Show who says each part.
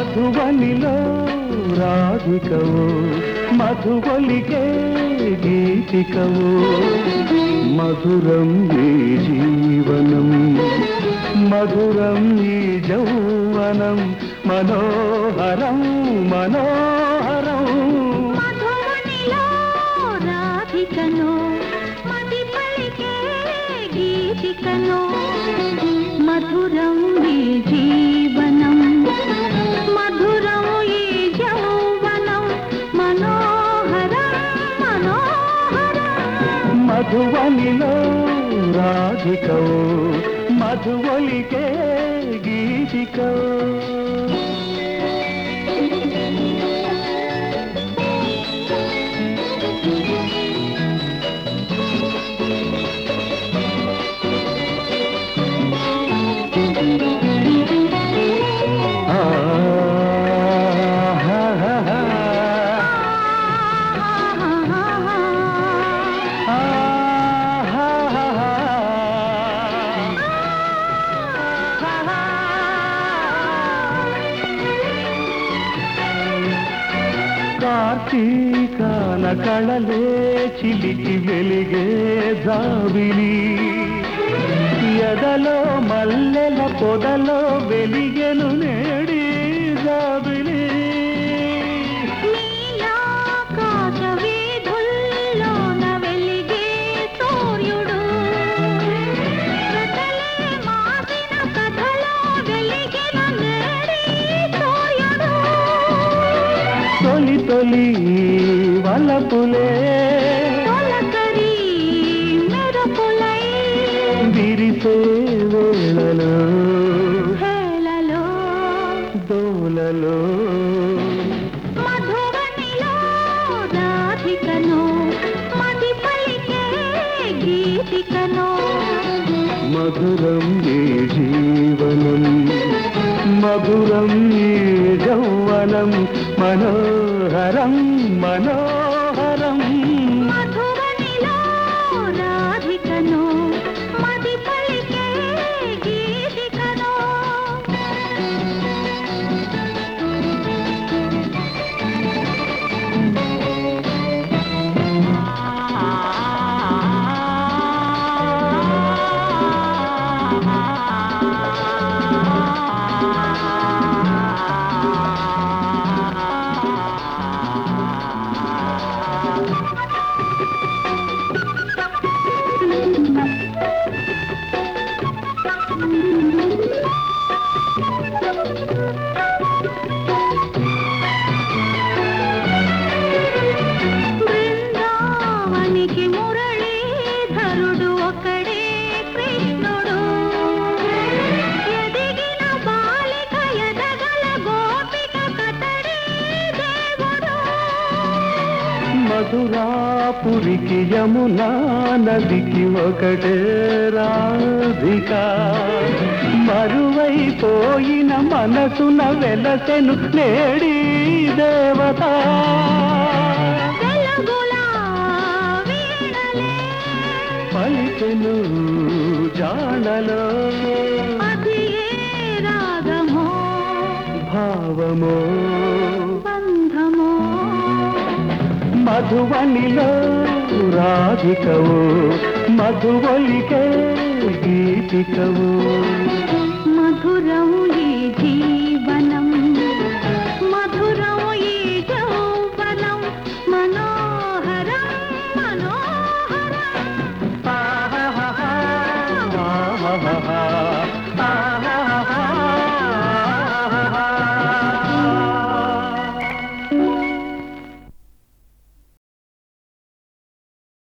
Speaker 1: మధువనిలో రాధికవు మధువలికే గీతికవు మధురం ఈ జీవనం మధురం ఈ జౌవనం మనోహరం మనోహరం
Speaker 2: మధువనిలో రాధికను మది పలికే గీతికను మధురం ఈ జీవనం మధురం ఈ యౌవనం మనోహరం మనోహరం
Speaker 1: మధువనిలో రాధికవు మధువలికే గీతికవు ఆ హా హా హా. ఆ హా హా హా. కార్తీకాన కళలే చిలికి వెలిగే జాబిలి ఎదలో మల్లెల పొదలో వెలిగెను నేడి జాబిలి
Speaker 2: నీలాకాశ వీధుల్లోన వెలిగే సూర్యుడు కథలే మాసిన కథలో వెలిగిన నేడి సూర్యుడు
Speaker 1: తొలి తొలి వలపులే
Speaker 2: తొలకరి మెరుపులై
Speaker 1: విరిసే వేళలో
Speaker 2: హేళలో
Speaker 1: దోలలో
Speaker 2: మధువనిలో రాధికను మది పలికే గీతికను
Speaker 1: మధురం ఈ జీవనం మధురం ఈ యౌవనం మనోహరం మనోహరం
Speaker 2: మధువనిలో రాధికను మది పలికే గీతికను బృందావనికి మురళీధరుడు ఒకడే కృష్ణుడు ఎదిగిన బాలిక ఎదగల గోపిక కతడే దేవుడు
Speaker 1: మధురాపురికి యమునా నదికి ఒకటే రాధిక మరువైపోయిన మనసున వెలసెను నేడి దేవత
Speaker 2: వెలుగులా వీణలే
Speaker 1: పలికెను జాడలో
Speaker 2: అది ఏ రాగమో
Speaker 1: భావమో
Speaker 2: బంధమో
Speaker 1: మధువనిలో రాధికవు మధువలికే గీతికవు